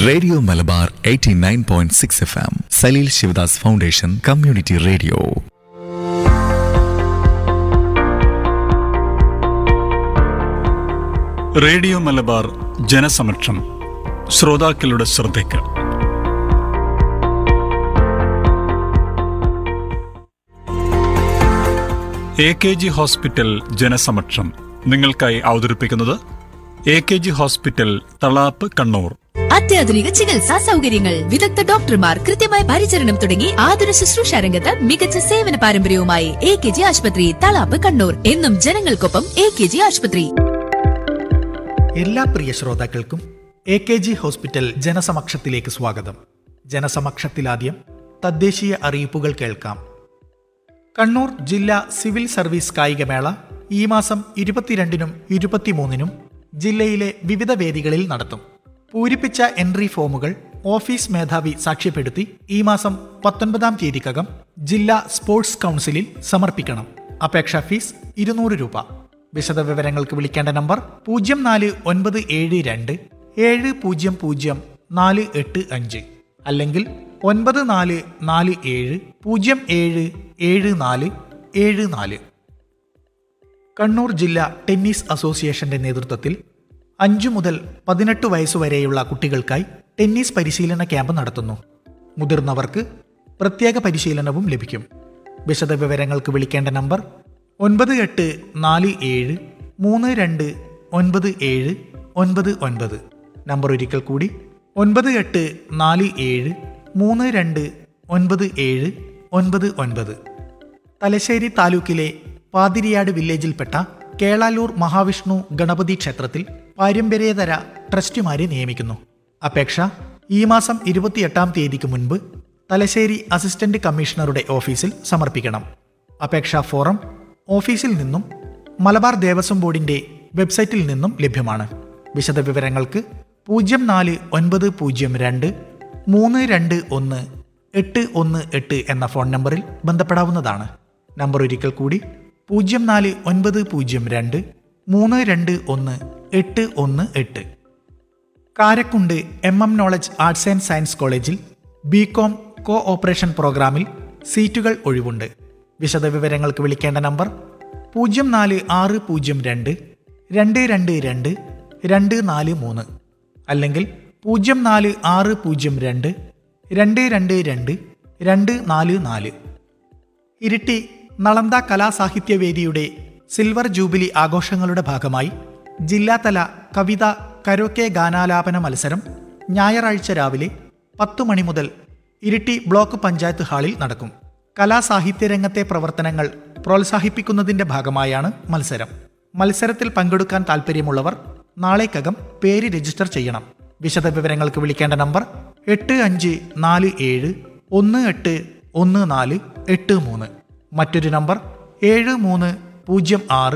radio Malabar 89.6 F M Salil Shivadas foundation community radio radio Malabar ജനസമക്ഷം ശ്രോതാക്കളുടെ ശ്രദ്ധയ്ക്ക് എ കെ ജി ഹോസ്പിറ്റൽ ജനസമക്ഷം നിങ്ങൾക്കായി അവതരിപ്പിക്കുന്നത് A K G hospital Thalap Kannur അത്യാധുനിക ചികിത്സാ സൗകര്യങ്ങൾ വിദഗ്ധ ഡോക്ടർമാർ കൃത്യമായ പരിചരണം തുടങ്ങി ആതുര ശുശ്രൂഷ രംഗത്ത് മികച്ച സേവന പാരമ്പര്യവുമായി എ കെ ജി ആശുപത്രി തളാപ്പ് കണ്ണൂർ എന്നും ജനങ്ങൾക്കൊപ്പം എ കെ ജി ആശുപത്രി എല്ലാ പ്രിയ ശ്രോതാക്കൾക്കും എ കെ ജി ഹോസ്പിറ്റൽ ജനസമക്ഷത്തിലേക്ക് സ്വാഗതം ജനസമക്ഷത്തിലാദ്യം തദ്ദേശീയ അറിയിപ്പുകൾ കേൾക്കാം കണ്ണൂർ ജില്ലാ സിവിൽ സർവീസ് കായികമേള ഈ മാസം ഇരുപത്തിരണ്ടിനും ഇരുപത്തിമൂന്നിനും ജില്ലയിലെ വിവിധ വേദികളിൽ നടത്തും പൂരിപ്പിച്ച എൻട്രി ഫോമുകൾ ഓഫീസ് മേധാവി സാക്ഷ്യപ്പെടുത്തി ഈ മാസം പത്തൊൻപതാം തീയതിക്കകം ജില്ലാ സ്പോർട്സ് കൗൺസിലിൽ സമർപ്പിക്കണം അപേക്ഷാ ഫീസ് ഇരുന്നൂറ് രൂപ വിശദവിവരങ്ങൾക്ക് വിളിക്കേണ്ട നമ്പർ പൂജ്യം നാല് ഒൻപത് ഏഴ് രണ്ട് ഏഴ് പൂജ്യം പൂജ്യം നാല് എട്ട് അഞ്ച് അല്ലെങ്കിൽ ഒൻപത് നാല് നാല് ഏഴ് പൂജ്യം ഏഴ് ഏഴ് നാല് ഏഴ് നാല് കണ്ണൂർ ജില്ലാ ടെന്നീസ് അസോസിയേഷന്റെ നേതൃത്വത്തിൽ അഞ്ചു മുതൽ പതിനെട്ട് വയസ്സുവരെയുള്ള കുട്ടികൾക്കായി ടെന്നീസ് പരിശീലന ക്യാമ്പ് നടത്തുന്നു മുതിർന്നവർക്ക് പ്രത്യേക പരിശീലനവും ലഭിക്കും വിശദവിവരങ്ങൾക്ക് വിളിക്കേണ്ട നമ്പർ ഒൻപത് എട്ട് നാല് ഏഴ് മൂന്ന് രണ്ട് ഒൻപത് ഏഴ് ഒൻപത് ഒൻപത് നമ്പർ ഒരിക്കൽ കൂടി ഒൻപത് എട്ട് നാല് ഏഴ് മൂന്ന് രണ്ട് ഒൻപത് ഏഴ് ഒൻപത് ഒൻപത് തലശ്ശേരി താലൂക്കിലെ പാതിരിയാട് വില്ലേജിൽപ്പെട്ട കേളാലൂർ മഹാവിഷ്ണു ഗണപതി ക്ഷേത്രത്തിൽ പാരമ്പര്യേതര ട്രസ്റ്റിമാരെ നിയമിക്കുന്നു അപേക്ഷ ഈ മാസം ഇരുപത്തിയെട്ടാം തീയതിക്ക് മുൻപ് തലശ്ശേരി അസിസ്റ്റന്റ് കമ്മീഷണറുടെ ഓഫീസിൽ സമർപ്പിക്കണം അപേക്ഷാ ഫോറം ഓഫീസിൽ നിന്നും മലബാർ ദേവസ്വം ബോർഡിന്റെ വെബ്സൈറ്റിൽ നിന്നും ലഭ്യമാണ് വിശദവിവരങ്ങൾക്ക് പൂജ്യം നാല് ഒൻപത് പൂജ്യം രണ്ട് മൂന്ന് രണ്ട് ഒന്ന് എട്ട് ഒന്ന് എട്ട് എന്ന ഫോൺ നമ്പറിൽ ബന്ധപ്പെടാവുന്നതാണ് നമ്പർ ഒരിക്കൽ കൂടി പൂജ്യം നാല് ഒൻപത് പൂജ്യം രണ്ട് മൂന്ന് രണ്ട് ഒന്ന് എട്ട് ഒന്ന് എട്ട് Karakkund M M knowledge arts and science കോളേജിൽ ബി കോം കോ ഓപ്പറേഷൻ പ്രോഗ്രാമിൽ സീറ്റുകൾ ഒഴിവുണ്ട് വിശദവിവരങ്ങൾക്ക് വിളിക്കേണ്ട നമ്പർ പൂജ്യം നാല് ആറ് പൂജ്യം രണ്ട് രണ്ട് രണ്ട് രണ്ട് രണ്ട് നാല് മൂന്ന് അല്ലെങ്കിൽ പൂജ്യം നാല് ആറ് പൂജ്യം രണ്ട് രണ്ട് രണ്ട് രണ്ട് രണ്ട് നാല് നാല് ഇരിട്ടി നളന്ദ കലാസാഹിത്യവേദിയുടെ സിൽവർ ജൂബിലി ആഘോഷങ്ങളുടെ ഭാഗമായി ജില്ലാതല കവിത കരോക്കെ ഗാനാലാപന മത്സരം ഞായറാഴ്ച രാവിലെ പത്തു മണി മുതൽ ഇരിട്ടി ബ്ലോക്ക് പഞ്ചായത്ത് ഹാളിൽ നടക്കും കലാസാഹിത്യ രംഗത്തെ പ്രവർത്തനങ്ങൾ പ്രോത്സാഹിപ്പിക്കുന്നതിന്റെ ഭാഗമായാണ് മത്സരം മത്സരത്തിൽ പങ്കെടുക്കാൻ താൽപ്പര്യമുള്ളവർ നാളേക്കകം പേര് രജിസ്റ്റർ ചെയ്യണം വിശദവിവരങ്ങൾക്ക് വിളിക്കേണ്ട നമ്പർ എട്ട് അഞ്ച് നാല് ഏഴ് ഒന്ന് എട്ട് ഒന്ന് നാല് എട്ട് മൂന്ന് മറ്റൊരു നമ്പർ ഏഴ് മൂന്ന് പൂജ്യം ആറ്